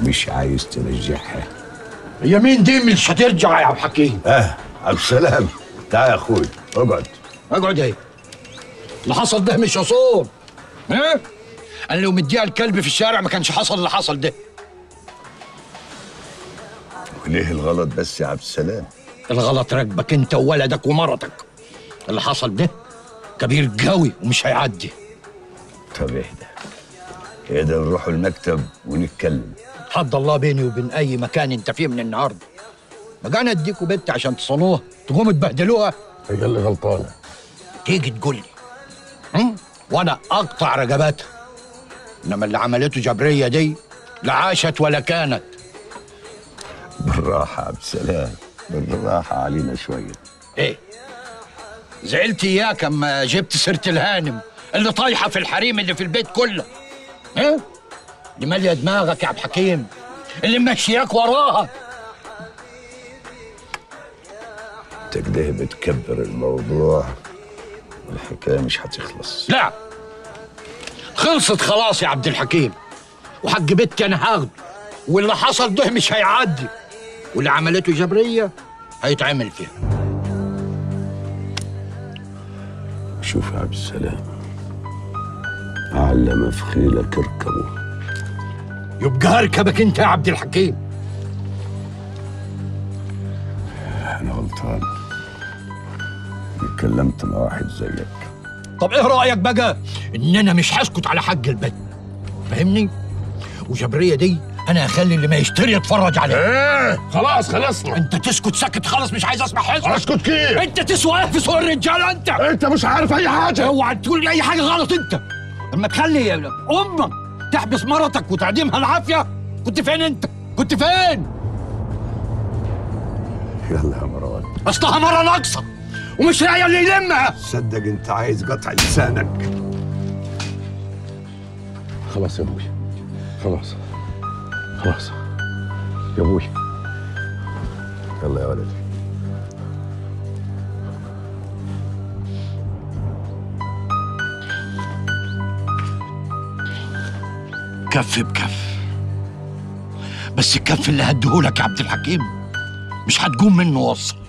مش عايز ترجعها هي مين دي مش هترجع يا عبد الحكيم اه عبد السلام تعال يا اخوي اقعد اقعد ايه اللي حصل ده مش اصول ها انا لو مديها الكلب في الشارع ما كانش حصل اللي حصل ده وليه الغلط بس يا عبد السلام الغلط راكبك انت وولدك ومرتك اللي حصل ده كبير قوي ومش هيعدي طب اهدى اهدى نروح المكتب ونتكلم حد الله بيني وبين اي مكان انت فيه من النهارده بقى انا اديكوا بنت عشان تصونوها تقوموا تبهدلوها هي اللي غلطانه تيجي تقول لي هم؟ وانا اقطع رقبتها انما اللي عملته جبريه دي لا عاشت ولا كانت بالراحة يا عبد السلام بالراحة علينا شوية ايه زعلت اياك اما جبت سيره الهانم اللي طايحه في الحريم اللي في البيت كله ايه اللي ماليه دماغك يا عبد الحكيم اللي ماشياك وراها انت كده بتكبر الموضوع والحكاية مش هتخلص لا خلصت خلاص يا عبد الحكيم وحق بنتي انا هاخده واللي حصل ده مش هيعدي واللي عملته جبريه هيتعمل فيها شوف يا عبد السلام علم في خيلك اركبه يبقى هركبك انت يا عبد الحكيم انا غلطان اتكلمت مع واحد زيك طب ايه رايك بقى ان انا مش هسكت على حق البنت فاهمني وجبريه دي انا هخلي اللي ما يشتري يتفرج عليها ايه خلاص خلصنا انت تسكت ساكت خالص مش عايز اسمع حزبك اسكت كيف انت تسوى ايه في سوق الرجاله انت انت مش عارف اي حاجه اوعى تقول لي اي حاجه غلط انت لما تخلي امك تحبس مرتك وتعدمها العافيه كنت فين انت كنت فين يلا يا مروان اصلها مره ناقصه ومش هي اللي يلمها صدق انت عايز قطع لسانك خلاص يا ابوي خلاص خلاص يا ابوي يلا يا ولد كف بكف بس الكف اللي هديهولك يا عبد الحكيم مش هتقوم منه وصل